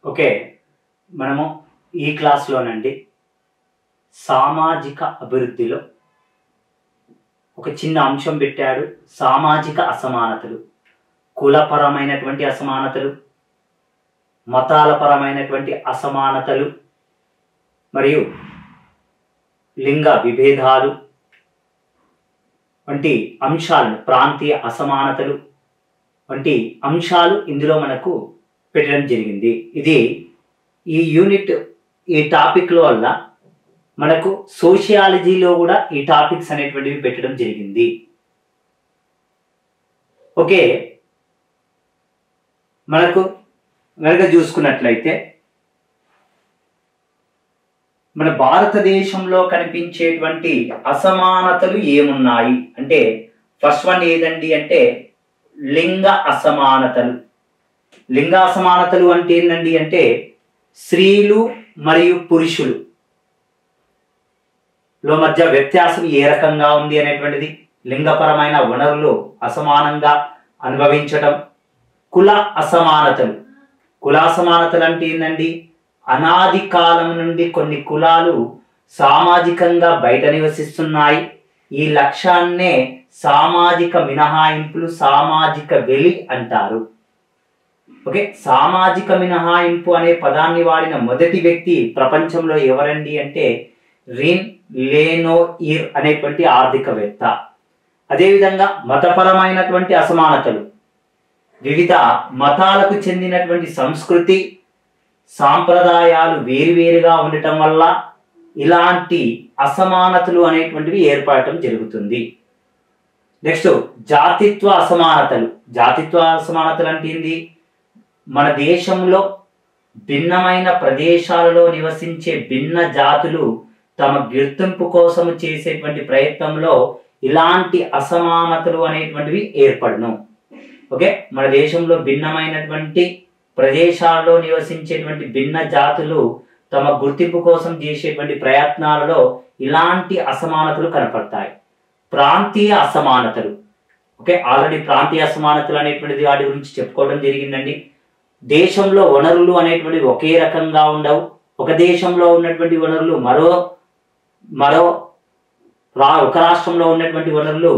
okay మనము ఈ క్లాస్లోనండి సామాజిక అభివృద్ధిలో ఒక చిన్న అంశం పెట్టాడు సామాజిక అసమానతలు కులపరమైనటువంటి అసమానతలు మతాలపరమైనటువంటి అసమానతలు మరియు లింగ విభేదాలు వంటి అంశాలను ప్రాంతీయ అసమానతలు వంటి అంశాలు ఇందులో మనకు పెట్టడం జరిగింది ఇది ఈ యూనిట్ ఈ టాపిక్ల వల్ల మనకు సోషియాలజీలో కూడా ఈ టాపిక్స్ అనేటువంటివి పెట్టడం జరిగింది ఓకే మనకు కనుక చూసుకున్నట్లయితే మన భారతదేశంలో కనిపించేటువంటి అసమానతలు ఏమున్నాయి అంటే ఫస్ట్ వన్ ఏదండి అంటే లింగ అసమానతలు లింగ అసమానతలు అంటే ఏంటండి అంటే స్త్రీలు మరియు పురుషులు లో మధ్య వ్యత్యాసం ఏ రకంగా ఉంది అనేటువంటిది లింగపరమైన వనరులు అసమానంగా అనుభవించటం కుల అసమానతలు కుల అసమానతలు అంటే ఏంటండి అనాది కాలం నుండి కొన్ని కులాలు సామాజికంగా బయట నివసిస్తున్నాయి ఈ లక్ష్యాన్నే సామాజిక మినహాయింపులు సామాజిక వెలి అంటారు ఓకే సామాజిక మినహాయింపు అనే పదాన్ని వాడిన మొదటి వ్యక్తి ప్రపంచంలో ఎవరండి అంటే రిన్ లేనో ఇర్ అనేటువంటి ఆర్థికవేత్త అదేవిధంగా మతపరమైనటువంటి అసమానతలు వివిధ మతాలకు చెందినటువంటి సంస్కృతి సాంప్రదాయాలు వేరువేరుగా ఉండటం వల్ల ఇలాంటి అసమానతలు అనేటువంటివి ఏర్పడటం జరుగుతుంది నెక్స్ట్ జాతిత్వ అసమానతలు జాతిత్వ అసమానతలు అంటే ఏంది మన దేశంలో భిన్నమైన ప్రదేశాలలో నివసించే భిన్న జాతులు తమ గుర్తింపు కోసం చేసేటువంటి ప్రయత్నంలో ఇలాంటి అసమానతలు అనేటువంటివి ఏర్పడను ఓకే మన దేశంలో భిన్నమైనటువంటి ప్రదేశాల్లో నివసించేటువంటి భిన్న జాతులు తమ గుర్తింపు కోసం చేసేటువంటి ప్రయత్నాలలో ఇలాంటి అసమానతలు కనపడతాయి ప్రాంతీయ అసమానతలు ఓకే ఆల్రెడీ ప్రాంతీయ అసమానతలు అనేటువంటిది వాటి గురించి చెప్పుకోవడం జరిగిందండి దేశంలో వనరులు అనేటువంటివి ఒకే రకంగా ఉండవు ఒక దేశంలో ఉన్నటువంటి వనరులు మరో మరో రా ఒక రాష్ట్రంలో ఉన్నటువంటి వనరులు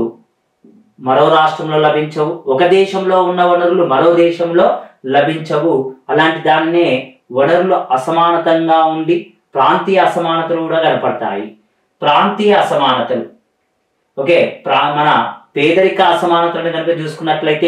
మరో రాష్ట్రంలో లభించవు ఒక దేశంలో ఉన్న వనరులు మరో దేశంలో లభించవు అలాంటి దాన్నే వనరులు అసమానతంగా ఉండి ప్రాంతీయ అసమానతలు కూడా కనపడతాయి ప్రాంతీయ అసమానతలు ఓకే ప్రా మన పేదరిక అసమానతలను కనుక చూసుకున్నట్లయితే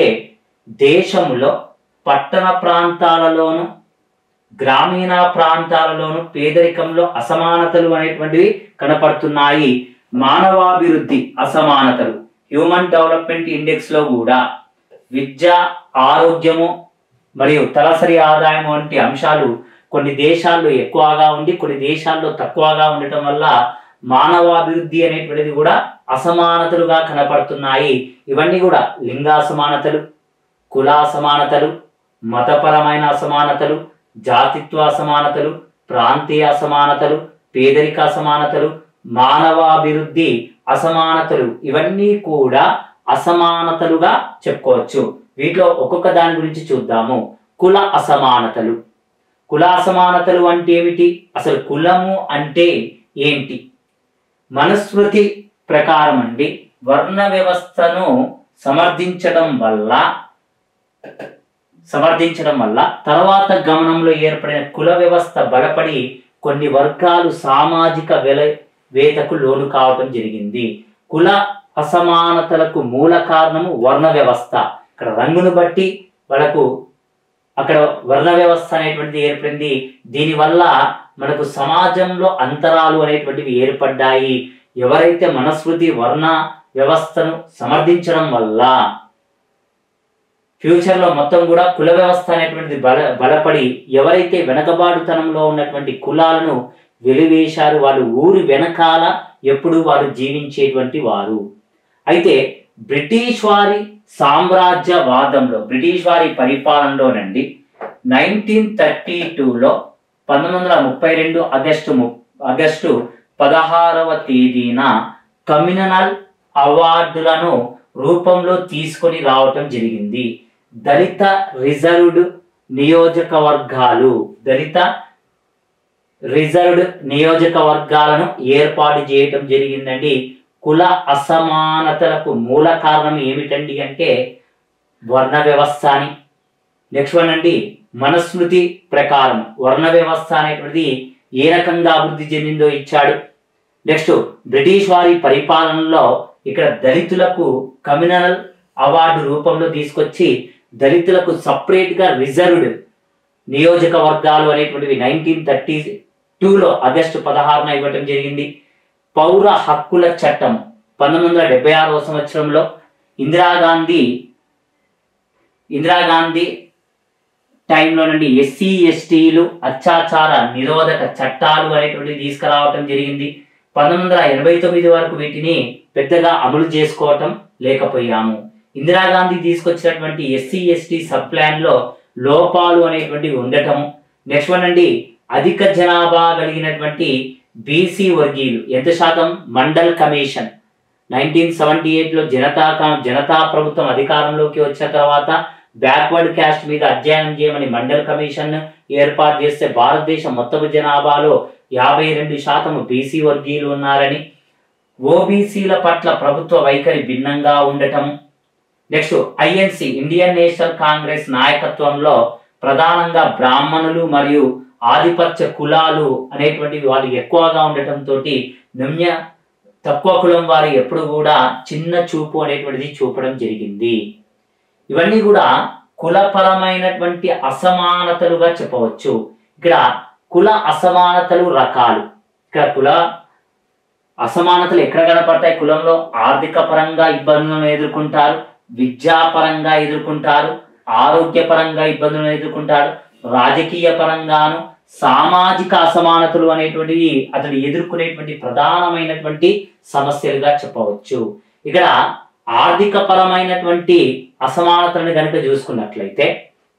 దేశంలో పట్టణ ప్రాంతాలలోను గ్రామీణ ప్రాంతాలలోను పేదరికంలో అసమానతలు అనేటువంటివి కనపడుతున్నాయి మానవాభివృద్ధి అసమానతలు హ్యూమన్ డెవలప్మెంట్ ఇండెక్స్ లో కూడా విద్య ఆరోగ్యము మరియు తలసరి ఆదాయం వంటి అంశాలు కొన్ని దేశాల్లో ఎక్కువగా ఉండి కొన్ని దేశాల్లో తక్కువగా ఉండటం వల్ల మానవాభివృద్ధి అనేటువంటిది కూడా అసమానతలుగా కనపడుతున్నాయి ఇవన్నీ కూడా లింగ అసమానతలు కుల అసమానతలు మతపరమైన అసమానతలు జాతిత్వ అసమానతలు ప్రాంతీయ అసమానతలు పేదరిక అసమానతలు మానవాభివృద్ధి అసమానతలు ఇవన్నీ కూడా అసమానతలుగా చెప్పుకోవచ్చు వీటిలో ఒక్కొక్క దాని గురించి చూద్దాము కుల అసమానతలు కుల అసమానతలు అంటే ఏమిటి అసలు కులము అంటే ఏంటి మనుస్మృతి ప్రకారం అండి వర్ణ వ్యవస్థను సమర్థించడం వల్ల సమర్థించడం వల్ల తర్వాత గమనంలో ఏర్పడిన కుల వ్యవస్థ బలపడి కొన్ని వర్గాలు సామాజిక వెల వేతకు లోను కావటం జరిగింది కుల అసమానతలకు మూల కారణము వర్ణ వ్యవస్థ ఇక్కడ రంగును బట్టి వాళ్ళకు అక్కడ వర్ణ వ్యవస్థ అనేటువంటిది ఏర్పడింది దీనివల్ల మనకు సమాజంలో అంతరాలు అనేటువంటివి ఏర్పడ్డాయి ఎవరైతే మనస్మృతి వర్ణ వ్యవస్థను సమర్థించడం వల్ల ఫ్యూచర్లో మొత్తం కూడా కుల వ్యవస్థ అనేటువంటిది బల బలపడి ఎవరైతే వెనకబాటుతనంలో ఉన్నటువంటి కులాలను వెలివేశారు వాళ్ళు ఊరి వెనకాల ఎప్పుడు వారు జీవించేటువంటి వారు అయితే బ్రిటిష్ వారి సామ్రాజ్యవాదంలో బ్రిటిష్ వారి పరిపాలనలోనండి నైన్టీన్ థర్టీ టూలో పంతొమ్మిది వందల ముప్పై రెండు ఆగస్టు ము ఆగస్టు పదహారవ తేదీన కమ్యూనల్ అవార్డులను రూపంలో తీసుకొని రావటం జరిగింది దళిత రిజర్వ్డ్ నియోజకవర్గాలు దళిత రిజర్వ్డ్ నియోజకవర్గాలను ఏర్పాటు చేయటం జరిగిందండి కుల అసమానతలకు మూల కారణం ఏమిటండి అంటే వర్ణ వ్యవస్థ అని నెక్స్ట్ వన్ అండి మనుస్మృతి ప్రకారం వర్ణ వ్యవస్థ అనేటువంటిది ఏ రకంగా అభివృద్ధి చెందిందో ఇచ్చాడు నెక్స్ట్ బ్రిటిష్ వారి పరిపాలనలో ఇక్కడ దళితులకు కమ్యూనల్ అవార్డు రూపంలో తీసుకొచ్చి దళితులకు సపరేట్ గా రిజర్వ్డ్ నియోజకవర్గాలు అనేటువంటివి నైన్టీన్ థర్టీ టూలో ఆగస్టు పదహారున ఇవ్వటం జరిగింది పౌర హక్కుల చట్టం పంతొమ్మిది వందల డెబ్బై ఆరవ సంవత్సరంలో ఇందిరాగాంధీ ఇందిరాగాంధీ టైంలో నుండి ఎస్సీ ఎస్టీలు అత్యాచార నిరోధక చట్టాలు అనేటువంటివి తీసుకురావటం జరిగింది పంతొమ్మిది వందల ఎనభై తొమ్మిది వరకు వీటిని పెద్దగా అమలు చేసుకోవటం లేకపోయాము ఇందిరాగాంధీ తీసుకొచ్చినటువంటి ఎస్సీ ఎస్టీ సబ్ ప్లాన్ లో లోపాలు అనేటువంటివి ఉండటము నెక్స్ట్ వన్ అండి అధిక జనాభా కలిగినటువంటి బీసీ వర్గీయులు ఎంత శాతం మండల్ కమిషన్ నైన్టీన్ సెవెంటీ ఎయిట్లో జనతా కా- జనతా ప్రభుత్వం అధికారంలోకి వచ్చిన తర్వాత బ్యాక్వర్డ్ క్యాస్ట్ మీద అధ్యయనం చేయమని మండల్ కమిషన్ ఏర్పాటు చేస్తే భారతదేశం మొత్తం జనాభాలో యాభై రెండు శాతం బీసీ వర్గీయులు ఉన్నారని ఓబీసీల పట్ల ప్రభుత్వ వైఖరి భిన్నంగా ఉండటం next INC Indian National Congress నాయకత్వంలో ప్రధానంగా బ్రాహ్మణులు మరియు ఆధిపత్య కులాలు అనేటువంటివి వాళ్ళు ఎక్కువగా ఉండటంతో నిమ్య తక్కువ కులం వారు ఎప్పుడు కూడా చిన్న చూపు అనేటువంటిది చూపడం జరిగింది ఇవన్నీ కూడా కులపరమైనటువంటి అసమానతలుగా చెప్పవచ్చు ఇక్కడ కుల అసమానతలు రకాలు ఇక్కడ కుల అసమానతలు ఎక్కడ కనపడతాయి కులంలో ఆర్థిక పరంగా ఇబ్బందులను ఎదుర్కొంటారు విద్యాపరంగా ఎదుర్కొంటారు ఆరోగ్యపరంగా ఇబ్బందులను ఎదుర్కొంటారు రాజకీయ పరంగాను సామాజిక అసమానతలు అనేటువంటివి అతడు ఎదుర్కొనేటువంటి ప్రధానమైనటువంటి సమస్యలుగా చెప్పవచ్చు ఇక్కడ ఆర్థిక పరమైనటువంటి అసమానతలను కనుక చూసుకున్నట్లయితే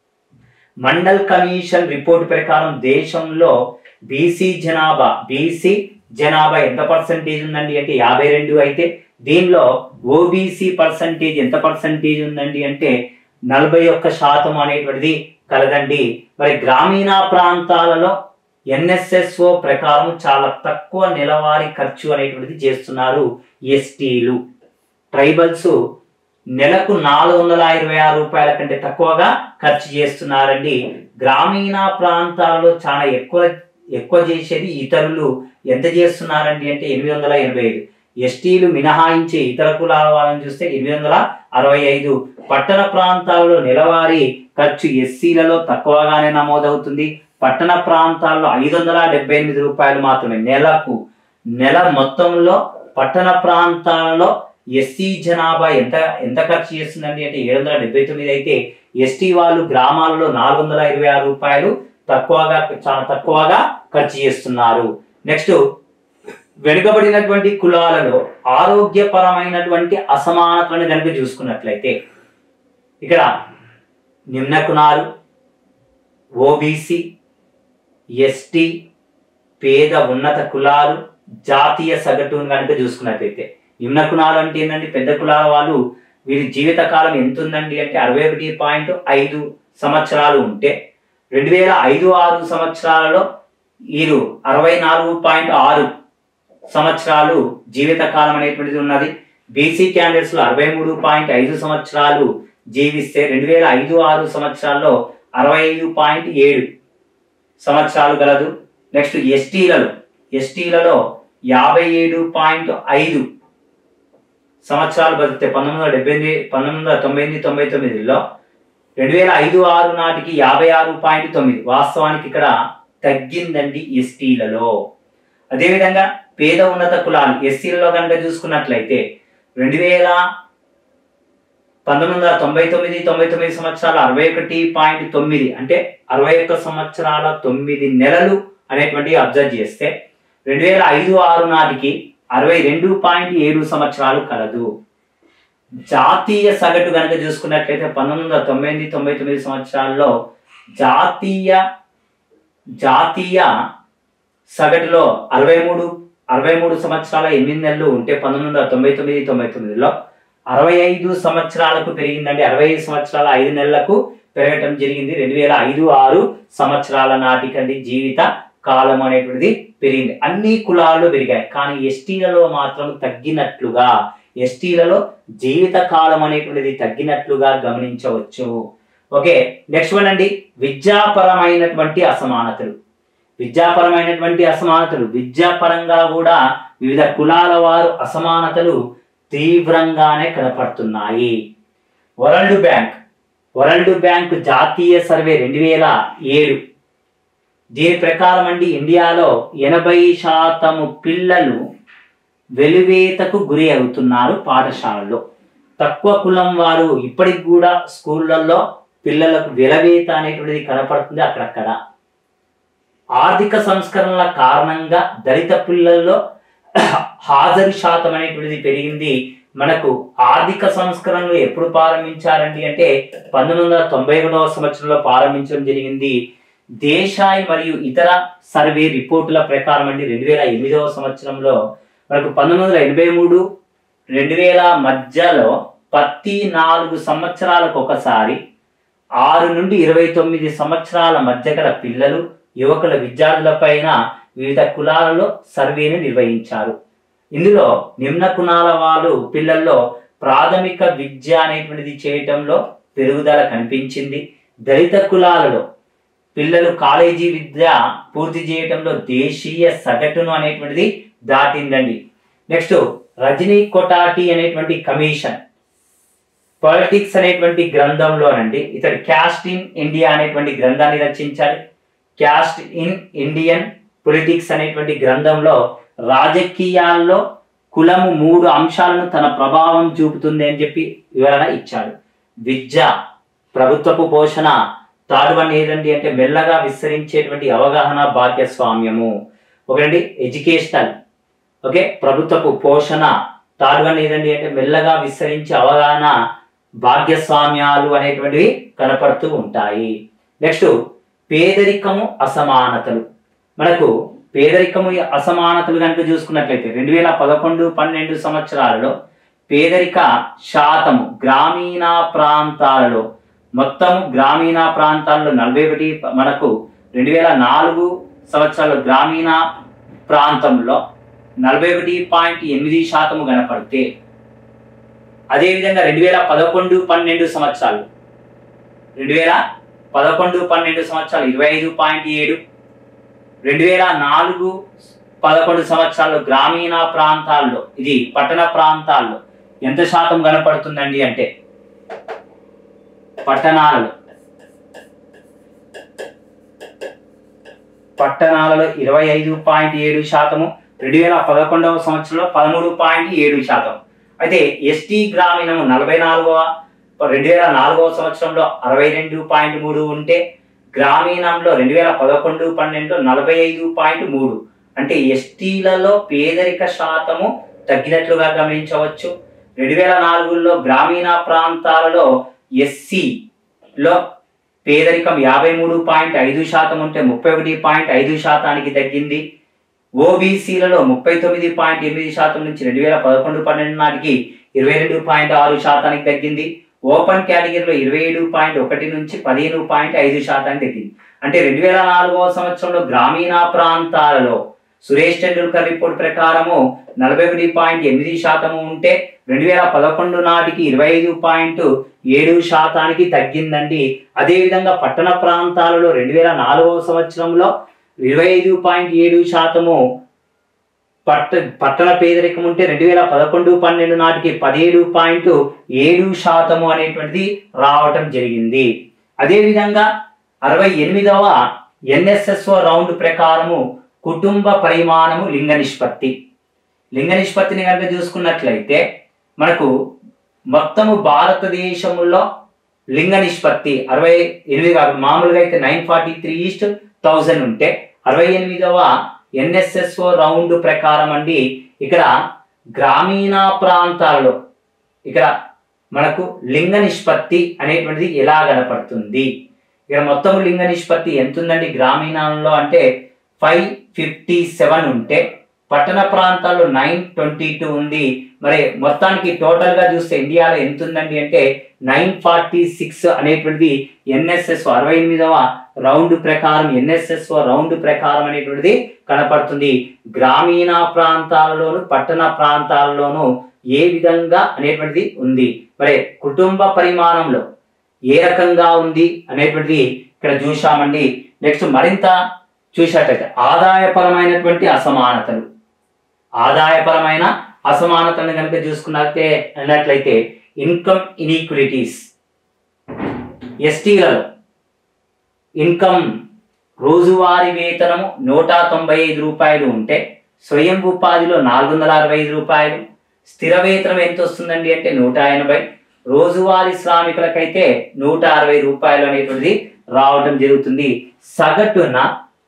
మండల్ కమిషన్ రిపోర్ట్ ప్రకారం దేశంలో బీసీ జనాభా బీసీ జనాభా ఎంత పర్సంటేజ్ ఉందండి అంటే యాభై రెండు అయితే దీనిలో ఓబీసీ పర్సంటేజ్ ఎంత పర్సంటేజ్ ఉందండి అంటే నలభై ఒక్క శాతం అనేటువంటిది కలదండి మరి గ్రామీణ ప్రాంతాలలో ఎన్ఎస్ఎస్ఓ ప్రకారం చాలా తక్కువ నెలవారీ ఖర్చు అనేటువంటిది చేస్తున్నారు ఎస్టీలు ట్రైబల్స్ నెలకు నాలుగు వందల ఇరవై ఆరు రూపాయల కంటే తక్కువగా ఖర్చు చేస్తున్నారండి గ్రామీణ ప్రాంతాల్లో చాలా ఎక్కువ ఎక్కువ చేసేది ఇతరులు ఎంత చేస్తున్నారండి అంటే ఎనిమిది వందల ఎనభై ఐదు ఎస్టీలు మినహాయించి ఇతర కులాల వాళ్ళని చూస్తే ఎనిమిది వందల అరవై ఐదు పట్టణ ప్రాంతాల్లో నెలవారీ ఖర్చు ఎస్సీలలో తక్కువగానే నమోదవుతుంది పట్టణ ప్రాంతాల్లో ఐదు వందల డెబ్బై ఎనిమిది రూపాయలు మాత్రమే నెలకు నెల మొత్తంలో పట్టణ ప్రాంతాలలో ఎస్సీ జనాభా ఎంత ఎంత ఖర్చు చేస్తుందండి అంటే ఏడు వందల డెబ్బై తొమ్మిది అయితే ఎస్టీ వాళ్ళు గ్రామాలలో నాలుగు వందల ఇరవై ఆరు రూపాయలు తక్కువగా చాలా తక్కువగా ఖర్చు చేస్తున్నారు నెక్స్ట్ వెనుకబడినటువంటి కులాలలో ఆరోగ్యపరమైనటువంటి అసమానతలను కనుక చూసుకున్నట్లయితే ఇక్కడ నిమ్న కులాలు ఓబీసీ ఎస్టీ పేద ఉన్నత కులాలు జాతీయ సగటును కనుక చూసుకున్నట్లయితే నిమ్న కులాలు అంటే ఏంటంటే పెద్ద కులాల వాళ్ళు వీరి జీవిత కాలం ఎంత ఉందండి అంటే అరవై ఒకటి పాయింట్ ఐదు సంవత్సరాలు ఉంటే రెండు వేల ఐదు ఆరు సంవత్సరాలలో వీరు అరవై నాలుగు పాయింట్ ఆరు సంవత్సరాలు జీవిత కాలం అనేటువంటిది ఉన్నది బీసీ క్యాండిడేట్స్ లో అరవై మూడు పాయింట్ ఐదు సంవత్సరాలు జీవిస్తే రెండు వేల ఐదు ఆరు సంవత్సరాల్లో అరవై ఐదు పాయింట్ ఏడు సంవత్సరాలు గలదు నెక్స్ట్ ఎస్టీలలో ఎస్టీలలో యాభై ఏడు పాయింట్ ఐదు సంవత్సరాలు బతికితే పంతొమ్మిది వందల డెబ్బై ఎనిమిది పంతొమ్మిది వందల తొంభై ఎనిమిది తొంభై తొమ్మిదిలో రెండు వేల ఐదు ఆరు నాటికి యాభై ఆరు పాయింట్ తొమ్మిది వాస్తవానికి ఇక్కడ తగ్గిందండి ఎస్టీలలో అదేవిధంగా పేద ఉన్నత కులాలు ఎస్సీలలో కనుక చూసుకున్నట్లయితే రెండు వేల పంతొమ్మిది వందల తొంభై తొమ్మిది తొంభై తొమ్మిది సంవత్సరాల అరవై ఒకటి పాయింట్ తొమ్మిది అంటే అరవై ఒక్క సంవత్సరాల తొమ్మిది నెలలు అనేటువంటి అబ్జర్వ్ చేస్తే రెండు వేల ఐదు ఆరు నాటికి అరవై రెండు పాయింట్ ఏడు సంవత్సరాలు కలదు జాతీయ సగటు కనుక చూసుకున్నట్లయితే పంతొమ్మిది వందల తొంభై ఎనిమిది తొంభై తొమ్మిది సంవత్సరాల్లో జాతీయ జాతీయ సగటులో అరవై మూడు అరవై మూడు సంవత్సరాల ఎనిమిది నెలలు ఉంటే పంతొమ్మిది వందల తొంభై తొమ్మిది తొంభై తొమ్మిదిలో అరవై ఐదు సంవత్సరాలకు పెరిగిందండి అరవై ఐదు సంవత్సరాల ఐదు నెలలకు పెరగటం జరిగింది రెండు వేల ఐదు ఆరు సంవత్సరాల నాటికండి జీవిత కాలం అనేటువంటిది పెరిగింది అన్ని కులాల్లో పెరిగాయి కానీ ఎస్టీలలో మాత్రం తగ్గినట్లుగా ఎస్టీలలో జీవిత కాలం అనేటువంటిది తగ్గినట్లుగా గమనించవచ్చు ఓకే నెక్స్ట్ వన్ అండి విద్యాపరమైనటువంటి అసమానతలు విద్యాపరమైనటువంటి అసమానతలు విద్యాపరంగా కూడా వివిధ కులాల వారు అసమానతలు తీవ్రంగానే కనపడుతున్నాయి వరల్డ్ బ్యాంక్ వరల్డ్ బ్యాంక్ జాతీయ సర్వే రెండు వేల ఏడు దీని ప్రకారం అండి ఇండియాలో ఎనభై శాతము పిల్లలు వెలివేతకు గురి అవుతున్నారు పాఠశాలల్లో తక్కువ కులం వారు ఇప్పటికి కూడా స్కూళ్ళల్లో పిల్లలకు వెలవేత అనేటువంటిది కనపడుతుంది అక్కడక్కడ ఆర్థిక సంస్కరణల కారణంగా దళిత పిల్లల్లో హాజరు శాతం అనేటువంటిది పెరిగింది మనకు ఆర్థిక సంస్కరణలు ఎప్పుడు ప్రారంభించారండి అంటే పంతొమ్మిది వందల తొంభై ఒకటవ సంవత్సరంలో ప్రారంభించడం జరిగింది దేశాయి మరియు ఇతర సర్వే రిపోర్టుల ప్రకారం అండి రెండు వేల ఎనిమిదవ సంవత్సరంలో మనకు పంతొమ్మిది వందల ఎనభై మూడు రెండు వేల మధ్యలో ప్రతి నాలుగు సంవత్సరాలకు ఒకసారి ఆరు నుండి ఇరవై తొమ్మిది సంవత్సరాల మధ్య గల పిల్లలు యువకుల విద్యార్థులపైన వివిధ కులాలలో సర్వేను నిర్వహించారు ఇందులో నిమ్న కులాల వాళ్ళు పిల్లల్లో ప్రాథమిక విద్య అనేటువంటిది చేయటంలో పెరుగుదల కనిపించింది దళిత కులాలలో పిల్లలు కాలేజీ విద్య పూర్తి చేయటంలో దేశీయ సగటును అనేటువంటిది దాటిందండి నెక్స్ట్ రజనీ కొటాటి అనేటువంటి కమిషన్ పాలిటిక్స్ అనేటువంటి గ్రంథంలోనండి ఇతడు క్యాస్ట్ ఇన్ ఇండియా అనేటువంటి గ్రంథాన్ని రచించాడు క్యాస్ట్ ఇన్ ఇండియన్ పొలిటిక్స్ అనేటువంటి గ్రంథంలో రాజకీయాల్లో కులము మూడు అంశాలను తన ప్రభావం చూపుతుంది అని చెప్పి వివరణ ఇచ్చాడు విద్య ప్రభుత్వపు పోషణ థర్డ్ వన్ ఏదండి అంటే మెల్లగా విస్తరించేటువంటి అవగాహన భాగ్యస్వామ్యము ఒకటి ఎడ్యుకేషనల్ ఓకే ప్రభుత్వపు పోషణ థర్డ్ వన్ ఏదండి అంటే మెల్లగా విస్తరించే అవగాహన భాగ్యస్వామ్యాలు అనేటువంటివి కనపడుతూ ఉంటాయి నెక్స్ట్ పేదరికము అసమానతలు మనకు పేదరికము అసమానతలు కనుక చూసుకున్నట్లయితే రెండు వేల పదకొండు పన్నెండు సంవత్సరాలలో పేదరిక శాతము గ్రామీణ ప్రాంతాలలో మొత్తం గ్రామీణ ప్రాంతాల్లో నలభై ఒకటి మనకు రెండు వేల నాలుగు సంవత్సరాలు గ్రామీణ ప్రాంతంలో నలభై ఒకటి పాయింట్ ఎనిమిది శాతము కనపడితే అదేవిధంగా రెండు వేల పదకొండు పన్నెండు సంవత్సరాలు రెండు వేల పదకొండు పన్నెండు సంవత్సరాలు ఇరవై ఐదు పాయింట్ ఏడు రెండు వేల నాలుగు పదకొండు సంవత్సరాలు గ్రామీణ ప్రాంతాల్లో ఇది పట్టణ ప్రాంతాల్లో ఎంత శాతం కనపడుతుందండి అంటే పట్టణాలలో పట్టణాలలో ఇరవై ఐదు పాయింట్ ఏడు శాతము రెండు వేల పదకొండవ సంవత్సరంలో పదమూడు పాయింట్ ఏడు శాతం అయితే ఎస్టీ గ్రామీణము నలభై నాలుగవ రెండు వేల నాలుగవ సంవత్సరంలో అరవై రెండు పాయింట్ మూడు ఉంటే గ్రామీణంలో రెండు వేల పదకొండు పన్నెండులో నలభై ఐదు పాయింట్ మూడు అంటే ఎస్టీలలో పేదరిక శాతము తగ్గినట్లుగా గమనించవచ్చు రెండు వేల నాలుగులో గ్రామీణ ప్రాంతాలలో ఎస్సీలో పేదరికం యాభై మూడు పాయింట్ ఐదు శాతం ఉంటే ముప్పై ఒకటి పాయింట్ ఐదు శాతానికి తగ్గింది ఓబీసీలలో ముప్పై తొమ్మిది పాయింట్ ఎనిమిది శాతం నుంచి రెండు వేల పదకొండు పన్నెండు నాటికి ఇరవై రెండు పాయింట్ ఆరు శాతానికి తగ్గింది ఓపెన్ కేటగిరీలో ఇరవై ఏడు పాయింట్ ఒకటి నుంచి పదిహేను పాయింట్ ఐదు శాతానికి తగ్గింది అంటే రెండు వేల నాలుగవ సంవత్సరంలో గ్రామీణ ప్రాంతాలలో సురేష్ టెండూల్కర్ రిపోర్ట్ ప్రకారము నలభై ఒకటి పాయింట్ ఎనిమిది శాతము ఉంటే రెండు వేల పదకొండు నాటికి ఇరవై ఐదు పాయింట్ ఏడు శాతానికి తగ్గిందండి అదేవిధంగా పట్టణ ప్రాంతాలలో రెండు వేల నాలుగవ సంవత్సరంలో ఇరవై ఐదు పాయింట్ ఏడు శాతము పట్ట పట్టణ పేదరికం ఉంటే రెండు వేల పదకొండు పన్నెండు నాటికి పదిహేడు పాయింట్ ఏడు శాతము అనేటువంటిది రావటం జరిగింది అదేవిధంగా అరవై ఎనిమిదవ ఎన్ఎస్ఎస్ఓ రౌండ్ ప్రకారము కుటుంబ పరిమాణము లింగ నిష్పత్తి లింగ నిష్పత్తిని కనుక చూసుకున్నట్లయితే మనకు మొత్తము భారతదేశంలో లింగ నిష్పత్తి అరవై ఎనిమిది కాదు మామూలుగా అయితే nine forty three is to thousand ఉంటే అరవై ఎనిమిదవ ఎన్ఎస్ఎస్ఓ రౌండ్ ప్రకారం అండి ఇక్కడ గ్రామీణ ప్రాంతాల్లో ఇక్కడ మనకు లింగ నిష్పత్తి అనేటువంటిది ఎలా కనపడుతుంది ఇక్కడ మొత్తం లింగ నిష్పత్తి ఎంత ఉందండి గ్రామీణంలో అంటే ఫైవ్ ఫిఫ్టీ సెవెన్ ఉంటే పట్టణ ప్రాంతాల్లో నైన్ ట్వంటీ టూ ఉంది మరి మొత్తానికి టోటల్ గా చూస్తే ఇండియాలో ఎంత ఉందండి అంటే నైన్ ఫార్టీ సిక్స్ అనేటువంటిది ఎన్ఎస్ఎస్ అరవై ఎనిమిదవ రౌండ్ ప్రకారం ఎన్ఎస్ఎస్ రౌండ్ ప్రకారం అనేటువంటిది కనపడుతుంది గ్రామీణ ప్రాంతాలలోను పట్టణ ప్రాంతాలలోను ఏ విధంగా అనేటువంటిది ఉంది మరి కుటుంబ పరిమాణంలో ఏ రకంగా ఉంది అనేటువంటిది ఇక్కడ చూశామండి నెక్స్ట్ మరింత చూసినట్లయితే ఆదాయపరమైనటువంటి అసమానతలు ఆదాయపరమైన అసమానతను కనుక చూసుకున్నట్లయితే అన్నట్లయితే ఇన్కమ్ ఇన్ఈక్విలిటీస్ ఎస్టీలలో ఇన్కమ్ రోజువారీ వేతనము నూట తొంభై ఐదు రూపాయలు ఉంటే స్వయం ఉపాధిలో నాలుగు వందల అరవై ఐదు రూపాయలు స్థిర వేతనం ఎంత వస్తుందండి అంటే నూట ఎనభై రోజువారీ శ్రామికులకైతే నూట అరవై రూపాయలు అనేటువంటిది రావడం జరుగుతుంది సగటున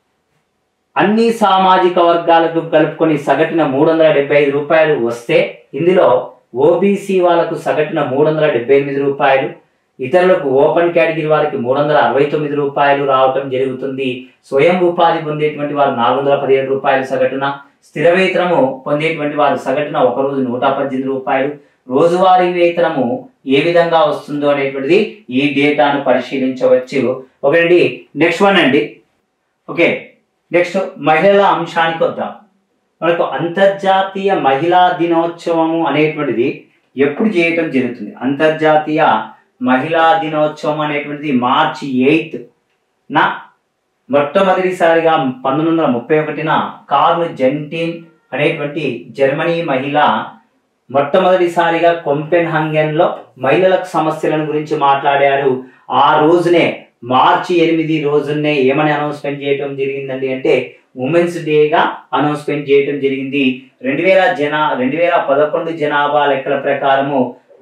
అన్ని సామాజిక వర్గాలకు కలుపుకొని సగటున మూడు వందల డెబ్బై ఐదు రూపాయలు వస్తే ఇందులో ఓబీసీ వాళ్ళకు సగటున మూడు వందల డెబ్బై ఎనిమిది రూపాయలు ఇతరులకు ఓపెన్ కేటగిరీ వారికి మూడు వందల అరవై తొమ్మిది రూపాయలు రావటం జరుగుతుంది స్వయం ఉపాధి పొందేటువంటి వారు నాలుగు వందల పదిహేడు రూపాయలు సగటున స్థిర వేతనము పొందేటువంటి వారు సగటున ఒక రోజు నూట పద్దెనిమిది రూపాయలు రోజువారీ వేతనము ఏ విధంగా వస్తుందో అనేటువంటిది ఈ డేటాను పరిశీలించవచ్చు ఒకటి నెక్స్ట్ వన్ అండి ఓకే నెక్స్ట్ మహిళల అంశానికి వద్దాం మనకు అంతర్జాతీయ మహిళా దినోత్సవము అనేటువంటిది ఎప్పుడు చేయటం జరుగుతుంది అంతర్జాతీయ మహిళా దినోత్సవం అనేటువంటిది మార్చి ఎయిత్ నా మొట్టమొదటిసారిగా పంతొమ్మిది వందల ముప్పై ఒకటిన కార్ల్ జెంటిన్ అనేటువంటి జర్మనీ మహిళ మొట్టమొదటిసారిగా కొంపెన్ హంగెన్లో మహిళలకు సమస్యలను గురించి మాట్లాడారు ఆ రోజునే మార్చి ఎనిమిది రోజునే ఏమని అనౌన్స్మెంట్ చేయడం జరిగిందండి అంటే ఉమెన్స్ డేగా అనౌన్స్మెంట్ చేయడం జరిగింది రెండు వేల జనా రెండు వేల పదకొండు జనాభా లెక్కల ప్రకారము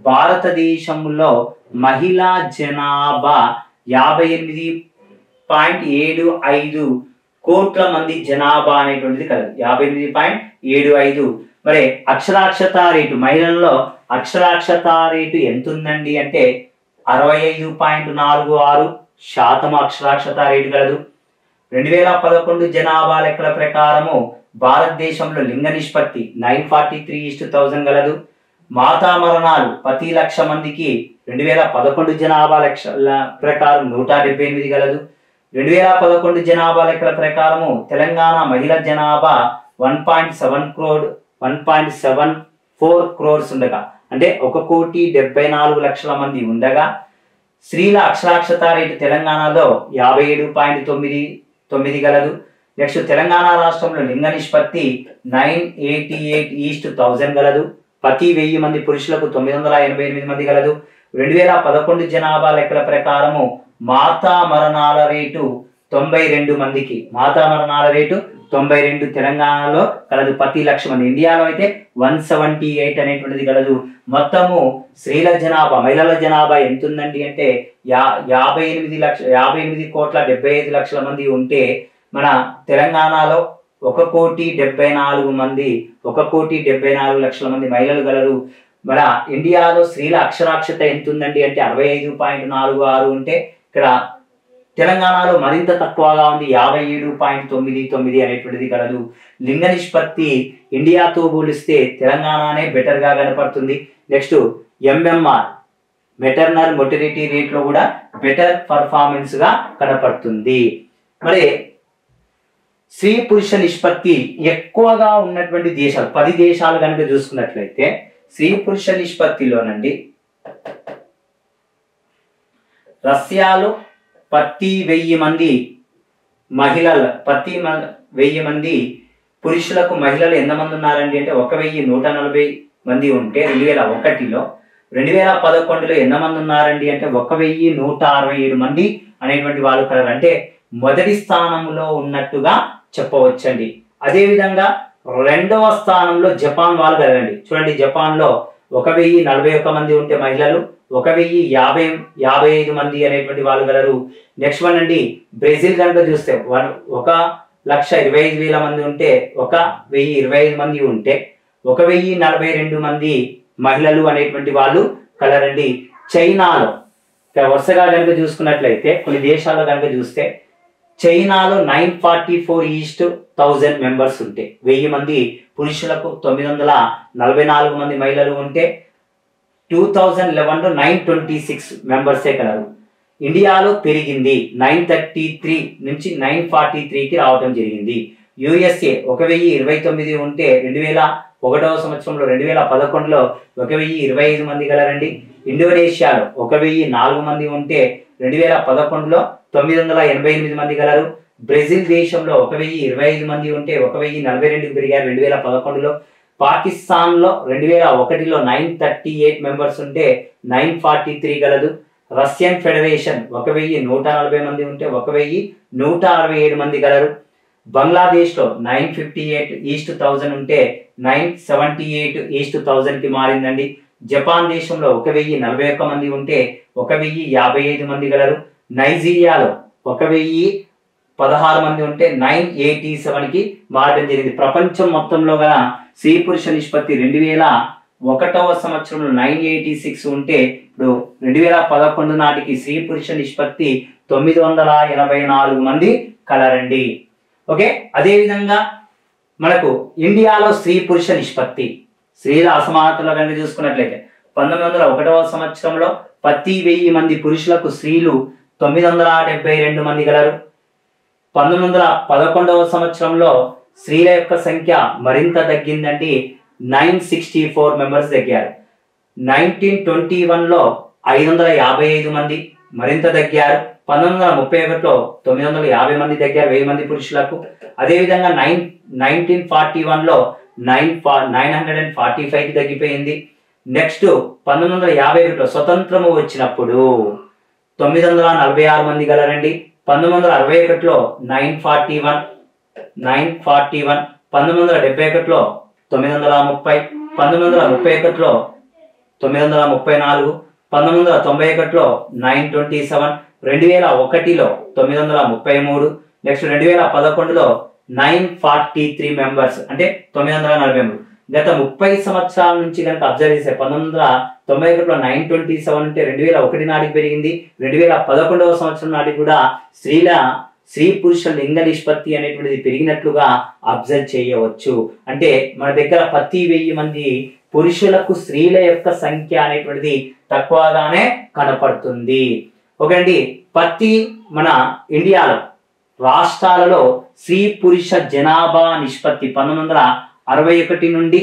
భారతదేశంలో మహిళా జనాభా యాభై ఎనిమిది పాయింట్ ఏడు ఐదు కోట్ల మంది జనాభా అనేటువంటిది కలదు యాభై ఎనిమిది పాయింట్ ఏడు ఐదు మరి అక్షరాక్షత రేటు మహిళల్లో అక్షరాక్షత రేటు ఎంత ఉందండి అంటే అరవై ఐదు పాయింట్ నాలుగు ఆరు శాతం అక్షరాక్షత రేటు కలదు రెండు వేల పదకొండు జనాభా లెక్కల ప్రకారము భారతదేశంలో లింగ నిష్పత్తి nine forty three is to thousand గలదు మాతా మరణాలు ప్రతి లక్ష మందికి రెండు వేల పదకొండు జనాభా లక్షల ప్రకారం నూట డెబ్బై ఎనిమిది గలదు రెండు వేల పదకొండు జనాభా లెక్కల ప్రకారము తెలంగాణ మహిళా జనాభా one point seven crore one point seven four crores ఉండగా అంటే ఒక కోటి డెబ్బై నాలుగు లక్షల మంది ఉండగా స్త్రీల అక్షరాక్షత రేటు తెలంగాణలో యాభై ఏడు పాయింట్ తొమ్మిది తొమ్మిది గలదు నెక్స్ట్ తెలంగాణ రాష్ట్రంలో లింగ నిష్పత్తి nine eighty eight is to thousand గలదు ప్రతి వెయ్యి మంది పురుషులకు తొమ్మిది వందల ఎనభై ఎనిమిది మంది గలదు రెండు వేల పదకొండు జనాభా లెక్కల ప్రకారము మాతా మరణాల రేటు తొంభై రెండు మందికి మాతా మరణాల రేటు తొంభై రెండు తెలంగాణలో కలదు ప్రతి లక్ష మంది ఇండియాలో అయితే వన్ సెవెంటీ ఎయిట్ అనేటువంటిది కలదు మొత్తము స్త్రీల జనాభా మహిళల జనాభా ఎంత ఉందండి అంటే యా యాభై ఎనిమిది లక్ష యాభై ఎనిమిది కోట్ల డెబ్బై ఐదు లక్షల మంది ఉంటే మన తెలంగాణలో ఒక కోటి డెబ్బై నాలుగు మంది ఒక కోటి డెబ్బై నాలుగు లక్షల మంది మహిళలు గలరు మన ఇండియాలో స్త్రీల అక్షరాక్షత ఎంత ఉందండి అంటే అరవై ఐదు పాయింట్ నాలుగు ఆరు ఉంటే ఇక్కడ తెలంగాణలో మరింత తక్కువగా ఉంది యాభై ఏడు పాయింట్ తొమ్మిది తొమ్మిది అనేటువంటిది కలదు లింగ నిష్పత్తి ఇండియాతో పోలిస్తే తెలంగాణనే బెటర్గా కనపడుతుంది నెక్స్ట్ ఎంఎంఆర్ మెటర్నల్ మొటిలిటీ రేట్లో కూడా బెటర్ పర్ఫార్మెన్స్ గా కనపడుతుంది మరి స్త్రీ పురుష నిష్పత్తి ఎక్కువగా ఉన్నటువంటి దేశాలు పది దేశాలు కనుక చూసుకున్నట్లయితే స్త్రీ పురుష నిష్పత్తిలోనండి రష్యాలో ప్రతి వెయ్యి మంది మహిళల ప్రతి మ- వెయ్యి మంది పురుషులకు మహిళలు ఎంతమంది ఉన్నారండి అంటే ఒక వెయ్యి నూట నలభై మంది ఉంటే రెండు వేల ఒకటిలో రెండు వేల పదకొండులో ఎంతమంది ఉన్నారండి అంటే ఒక వెయ్యి నూట అరవై ఏడు మంది అనేటువంటి వాళ్ళు కలరు అంటే మొదటి స్థానంలో ఉన్నట్టుగా చెప్పవచ్చండి అదేవిధంగా రెండవ స్థానంలో జపాన్ వాళ్ళు కలరండి చూడండి జపాన్లో ఒక వెయ్యి నలభై ఒక్క మంది ఉంటే మహిళలు ఒక వెయ్యి యాభై యాభై ఐదు మంది అనేటువంటి వాళ్ళు గలరు నెక్స్ట్ వన్ అండి బ్రెజిల్ కనుక చూస్తే వన్ ఒక లక్ష ఇరవై ఐదు వేల మంది ఉంటే ఒక వెయ్యి ఇరవై ఐదు మంది ఉంటే ఒక వెయ్యి నలభై రెండు మంది మహిళలు అనేటువంటి వాళ్ళు కలరండి చైనాలో ఇక వరుసగా కనుక చూసుకున్నట్లయితే కొన్ని దేశాల్లో కనుక చూస్తే చైనాలో nine forty four is to thousand members ఉంటే వెయ్యి మంది పురుషులకు తొమ్మిది వందల నలభై నాలుగు మంది మహిళలు ఉంటే టూ థౌజండ్ లెవెన్లో నైన్ ట్వంటీ సిక్స్ మెంబర్సే కలరు ఇండియాలో పెరిగింది నైన్ థర్టీ త్రీ నుంచి నైన్ ఫార్టీ త్రీకి రావడం జరిగింది యుఎస్ఏ ఒక వెయ్యి ఇరవై తొమ్మిది ఉంటే రెండు వేల ఒకటవ సంవత్సరంలో రెండు వేల పదకొండులో ఒక వెయ్యి ఇరవై ఐదు మంది గలరండి ఇండోనేషియాలో ఒక వెయ్యి నాలుగు మంది ఉంటే రెండు వేల పదకొండులో తొమ్మిది వందల ఎనభై ఎనిమిది మంది గలరు బ్రెజిల్ దేశంలో ఒక వెయ్యి ఇరవై ఐదు మంది ఉంటే ఒక వెయ్యి నలభై రెండుకి పెరిగారు రెండు వేల పదకొండులో పాకిస్తాన్లో రెండు వేల ఒకటిలో నైన్ థర్టీ ఎయిట్ మెంబర్స్ ఉంటే నైన్ ఫార్టీ త్రీ గలదు రష్యన్ ఫెడరేషన్ ఒక వెయ్యి నూట నలభై మంది ఉంటే ఒక వెయ్యి నూట అరవై ఏడు మంది గలరు బంగ్లాదేశ్లో nine fifty eight is to thousand ఉంటే నైన్ సెవెంటీ ఎయిట్ ఈస్ట్ థౌజండ్కి మారిందండి జపాన్ దేశంలో ఒక వెయ్యి నలభై ఒక్క మంది ఉంటే ఒక వెయ్యి యాభై ఐదు మంది గలరు నైజీరియాలో ఒక వెయ్యి పదహారు మంది ఉంటే నైన్ ఎయిటీ సెవెన్కి మారడం జరిగింది ప్రపంచం మొత్తంలో గల స్త్రీ పురుష నిష్పత్తి రెండు వేల ఒకటవ సంవత్సరంలో నైన్ ఎయిటీ సిక్స్ ఉంటే ఇప్పుడు రెండు వేల పదకొండు నాటికి స్త్రీ పురుష నిష్పత్తి తొమ్మిది వందల ఎనభై నాలుగు మంది కలరండి ఓకే అదేవిధంగా మనకు ఇండియాలో స్త్రీ పురుష నిష్పత్తి స్త్రీల అసమానతలో కనుక చూసుకున్నట్లయితే పంతొమ్మిది వందల ఒకటవ సంవత్సరంలో ప్రతి వెయ్యి మంది పురుషులకు స్త్రీలు తొమ్మిది వందల డెబ్బై రెండు మంది గలరు పంతొమ్మిది వందల పదకొండవ సంవత్సరంలో స్త్రీల యొక్క సంఖ్య మరింత తగ్గిందండి నైన్ సిక్స్టీ ఫోర్ మెంబర్స్ తగ్గారు నైన్టీన్ ట్వంటీ వన్లో ఐదు వందల యాభై ఐదు మంది మరింత తగ్గారు పంతొమ్మిది వందల ముప్పై ఒకటిలో తొమ్మిది వందల యాభై మంది తగ్గారు వెయ్యి మంది పురుషులకు అదేవిధంగా నైన్ నైన్టీన్ ఫార్టీ వన్లో నైన్ ఫా నైన్ హండ్రెడ్ అండ్ ఫార్టీ ఫైవ్కి తగ్గిపోయింది నెక్స్ట్ పంతొమ్మిది వందల యాభై ఒకటిలో స్వతంత్రము వచ్చినప్పుడు తొమ్మిది వందల నలభై ఆరు మంది గలరండి పంతొమ్మిది వందల అరవై ఒకటిలో nine forty one nine forty one పంతొమ్మిది వందల డెబ్బై ఒకటిలో తొమ్మిది వందల ముప్పై పంతొమ్మిది వందల ముప్పై ఒకటిలో తొమ్మిది వందల ముప్పై నాలుగు పంతొమ్మిది వందల తొంభై ఒకటిలో నైన్ ట్వంటీ సెవెన్ రెండు వేల ఒకటిలో తొమ్మిది వందల ముప్పై మూడు నెక్స్ట్ రెండు వేల పదకొండులో నైన్ ఫార్టీ త్రీ మెంబర్స్ అంటే తొమ్మిది వందల నలభై మూడు గత ముప్పై సంవత్సరాల నుంచి కనుక అబ్జర్వ్ చేస్తే పంతొమ్మిది వందల తొంభై ఒకటిలో నైన్ ట్వంటీ సెవెన్ అంటే రెండు వేల ఒకటి నాటికి పెరిగింది రెండు వేల పదకొండవ సంవత్సరం నాటికి కూడా స్త్రీల స్త్రీ పురుష లింగ నిష్పత్తి అనేటువంటిది పెరిగినట్లుగా అబ్జర్వ్ చేయవచ్చు అంటే మన దగ్గర ప్రతి వెయ్యి మంది పురుషులకు స్త్రీల యొక్క సంఖ్య అనేటువంటిది తక్కువగానే కనపడుతుంది ఓకేండి ప్రతి మన ఇండియాలో రాష్ట్రాలలో స్త్రీ పురుష జనాభా నిష్పత్తి పంతొమ్మిది వందల అరవై ఒకటి నుండి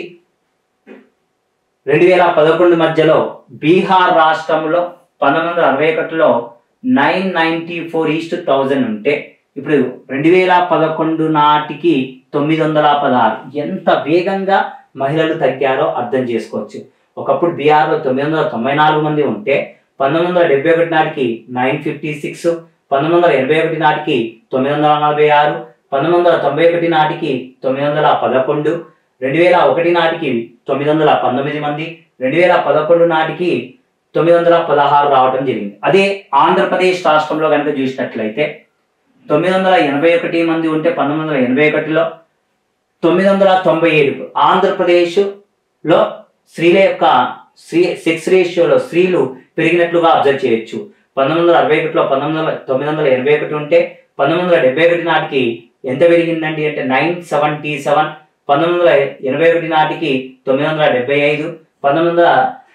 రెండు వేల పదకొండు మధ్యలో బీహార్ రాష్ట్రంలో పంతొమ్మిది వందల అరవై ఒకటిలో nine ninety four is to thousand ఉంటే ఇప్పుడు రెండు వేల పదకొండు నాటికి తొమ్మిది వందల పదహారు ఎంత వేగంగా మహిళలు తగ్గారో అర్థం చేసుకోవచ్చు ఒకప్పుడు బీహార్లో తొమ్మిది వందల తొంభై నాలుగు మంది ఉంటే పంతొమ్మిది వందల డెబ్బై ఒకటి నాటికి నైన్ ఫిఫ్టీ సిక్స్ పంతొమ్మిది వందల ఎనభై ఒకటి నాటికి తొమ్మిది వందల నలభై ఆరు పంతొమ్మిది వందల తొంభై ఒకటి నాటికి తొమ్మిది వందల పదకొండు రెండు వేల ఒకటి నాటికి తొమ్మిది వందల పంతొమ్మిది మంది రెండు వేల పదకొండు నాటికి తొమ్మిది వందల పదహారు రావడం జరిగింది అదే ఆంధ్రప్రదేశ్ రాష్ట్రంలో కనుక చూసినట్లయితే తొమ్మిది వందల ఎనభై ఒకటి మంది ఉంటే పంతొమ్మిది వందల ఎనభై ఒకటిలో తొమ్మిది వందల తొంభై ఏడు ఆంధ్రప్రదేశ్లో స్త్రీల యొక్క స్త్రీ సెక్స్ రేషియోలో స్త్రీలు పెరిగినట్లుగా అబ్జర్వ్ చేయొచ్చు పంతొమ్మిది వందల అరవై ఒకటిలో పంతొమ్మిది వందల తొమ్మిది వందల ఎనభై ఒకటి ఉంటే పంతొమ్మిది వందల డెబ్బై ఒకటి నాటికి ఎంత పెరిగిందండి అంటే నైన్ సెవెంటీ సెవెన్ పంతొమ్మిది వందల ఎనభై ఒకటి నాటికి తొమ్మిది వందల డెబ్బై ఐదు పంతొమ్మిది వందల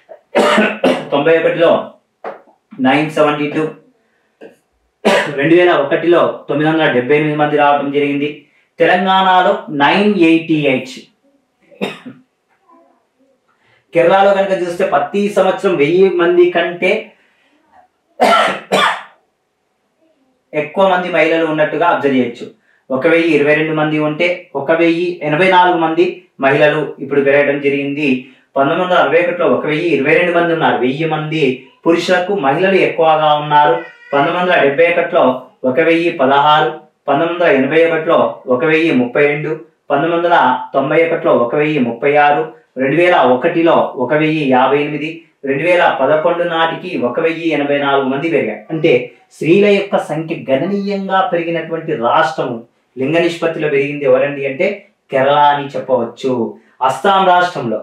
తొంభై ఒకటిలో నైన్ సెవెంటీ టూ రెండు వేల ఒకటిలో తొమ్మిది వందల డెబ్బై ఎనిమిది మంది రావడం జరిగింది తెలంగాణలో నైన్ ఎయిటీ ఎయిట్ కేరళలో కనుక చూస్తే ప్రతి సంవత్సరం వెయ్యి మంది కంటే ఎక్కువ మంది మహిళలు ఉన్నట్టుగా అబ్జర్వ్ చేయొచ్చు ఒక వెయ్యి ఇరవై రెండు మంది ఉంటే ఒక వెయ్యి ఎనభై నాలుగు మంది మహిళలు ఇప్పుడు పెరగడం జరిగింది పంతొమ్మిది వందల అరవై ఒకటిలో ఒక వెయ్యి ఇరవై రెండు మంది ఉన్నారు వెయ్యి మంది పురుషులకు మహిళలు ఎక్కువగా ఉన్నారు పంతొమ్మిది వందల డెబ్బై ఒకటిలో ఒక వెయ్యి పదహారు పంతొమ్మిది వందల ఎనభై ఒకటిలో ఒక వెయ్యి ముప్పై రెండు పంతొమ్మిది వందల తొంభై ఒకటిలో ఒక వెయ్యి ముప్పై ఆరు రెండు వేల ఒకటిలో ఒక వెయ్యి యాభై ఎనిమిది రెండు వేల పదకొండు నాటికి ఒక వెయ్యి ఎనభై నాలుగు మంది పెరిగారు అంటే స్త్రీల యొక్క సంఖ్య గణనీయంగా పెరిగినటువంటి రాష్ట్రము లింగ నిష్పత్తిలో పెరిగింది ఎవరండి అంటే కేరళ అని చెప్పవచ్చు అస్సాం రాష్ట్రంలో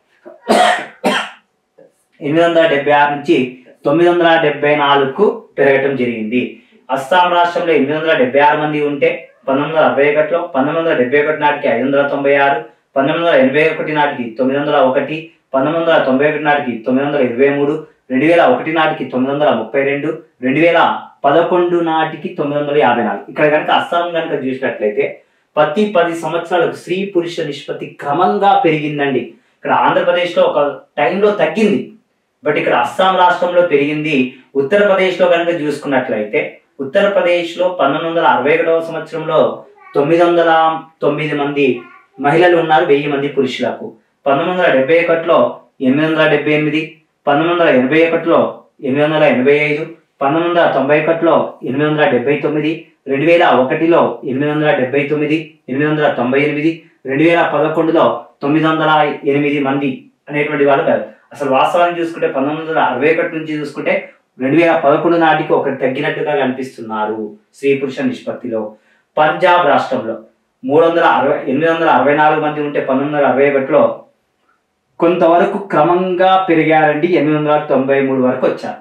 ఎనిమిది వందల డెబ్బై ఆరు నుంచి తొమ్మిది వందల డెబ్బై నాలుగుకు పెరగటం జరిగింది అస్సాం రాష్ట్రంలో ఎనిమిది వందల డెబ్బై ఆరు మంది ఉంటే పంతొమ్మిది వందల అరవై ఒకటిలో పంతొమ్మిది వందల డెబ్బై ఒకటి నాటికి ఐదు వందల తొంభై ఆరు పంతొమ్మిది వందల ఎనభై ఒకటి నాటికి తొమ్మిది వందల ఒకటి పంతొమ్మిది వందల తొంభై ఒకటి నాటికి తొమ్మిది వందల ఇరవై మూడు రెండు వేల ఒకటి నాటికి తొమ్మిది వందల ముప్పై రెండు రెండు వేల పదకొండు నాటికి తొమ్మిది వందల యాభై నాలుగు ఇక్కడ కనుక అస్సాం కనుక చూసినట్లయితే ప్రతి పది సంవత్సరాలకు స్త్రీ పురుష నిష్పత్తి క్రమంగా పెరిగిందండి ఇక్కడ ఆంధ్రప్రదేశ్లో ఒక టైంలో తగ్గింది బట్ ఇక్కడ అస్సాం రాష్ట్రంలో పెరిగింది ఉత్తరప్రదేశ్లో కనుక చూసుకున్నట్లయితే ఉత్తరప్రదేశ్లో పంతొమ్మిది వందల అరవై ఒకటవ సంవత్సరంలో తొమ్మిది వందల తొమ్మిది మంది మహిళలు ఉన్నారు వెయ్యి మంది పురుషులకు పంతొమ్మిది వందల డెబ్బై ఒకటిలో ఎనిమిది వందల డెబ్బై ఎనిమిది పంతొమ్మిది వందల ఎనభై ఒకటిలో ఎనిమిది వందల ఎనభై ఐదు పంతొమ్మిది వందల తొంభై ఒకటిలో ఎనిమిది వందల డెబ్బై తొమ్మిది రెండు వేల ఒకటిలో ఎనిమిది వందల డెబ్బై తొమ్మిది ఎనిమిది వందల తొంభై ఎనిమిది రెండు వేల పదకొండులో తొమ్మిది వందల ఎనిమిది మంది అనేటువంటి వాళ్ళు కాదు అసలు వాస్తవాన్ని చూసుకుంటే పంతొమ్మిది వందల అరవై ఒకటి నుంచి చూసుకుంటే రెండు వేల పదకొండు నాటికి ఒకటి తగ్గినట్టుగా కనిపిస్తున్నారు స్త్రీ పురుష నిష్పత్తిలో పంజాబ్ రాష్ట్రంలో మూడు వందల అరవై ఎనిమిది వందల అరవై నాలుగు మంది ఉంటే పంతొమ్మిది వందల అరవై ఒకటిలో కొంతవరకు క్రమంగా పెరిగారండి ఎనిమిది వందల తొంభై మూడు వరకు వచ్చారు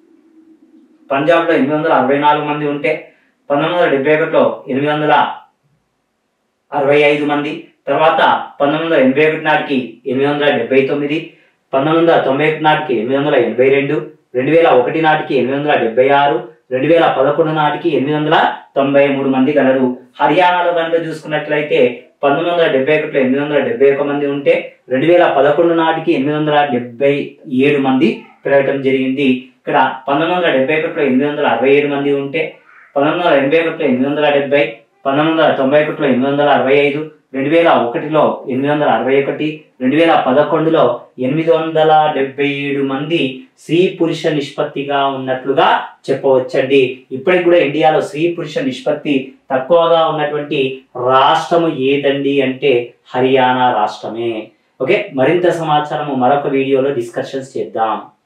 పంజాబ్లో ఎనిమిది వందల అరవై నాలుగు మంది ఉంటే పంతొమ్మిది వందల డెబ్బై ఒకటిలో ఎనిమిది వందల అరవై ఐదు మంది తర్వాత పంతొమ్మిది వందల ఎనభై ఒకటి నాటికి ఎనిమిది వందల డెబ్బై తొమ్మిది పంతొమ్మిది వందల తొంభై ఒకటి నాటికి ఎనిమిది వందల ఎనభై రెండు రెండు వేల ఒకటి నాటికి ఎనిమిది వందల డెబ్బై ఆరు రెండు వేల పదకొండు నాటికి ఎనిమిది వందల తొంభై మూడు మంది గలరు హర్యానాలో కనుక చూసుకున్నట్లయితే పంతొమ్మిది వందల డెబ్బై ఒకటిలో ఎనిమిది వందల డెబ్బై ఒక మంది ఉంటే రెండు వేల పదకొండు నాటికి ఎనిమిది వందల డెబ్బై ఏడు మంది పెరగటం జరిగింది ఇక్కడ పంతొమ్మిది వందల డెబ్బై ఒకటిలో ఎనిమిది వందల అరవై ఏడు మంది ఉంటే పంతొమ్మిది వందల ఎనభై ఒకటిలో ఎనిమిది వందల డెబ్బై పంతొమ్మిది వందల తొంభై ఒకటిలో ఎనిమిది వందల అరవై ఐదు రెండు వేల ఒకటిలో ఎనిమిది వందల అరవై ఒకటి రెండు వేల పదకొండులో ఎనిమిది వందల డెబ్బై ఏడు మంది స్త్రీ పురుష నిష్పత్తిగా ఉన్నట్లుగా చెప్పవచ్చండి ఇప్పటికి కూడా ఇండియాలో స్త్రీ పురుష నిష్పత్తి తక్కువగా ఉన్నటువంటి రాష్ట్రము ఏదండి అంటే హర్యానా రాష్ట్రమే ఓకే మరింత సమాచారము మరొక వీడియోలో డిస్కషన్స్ చేద్దాం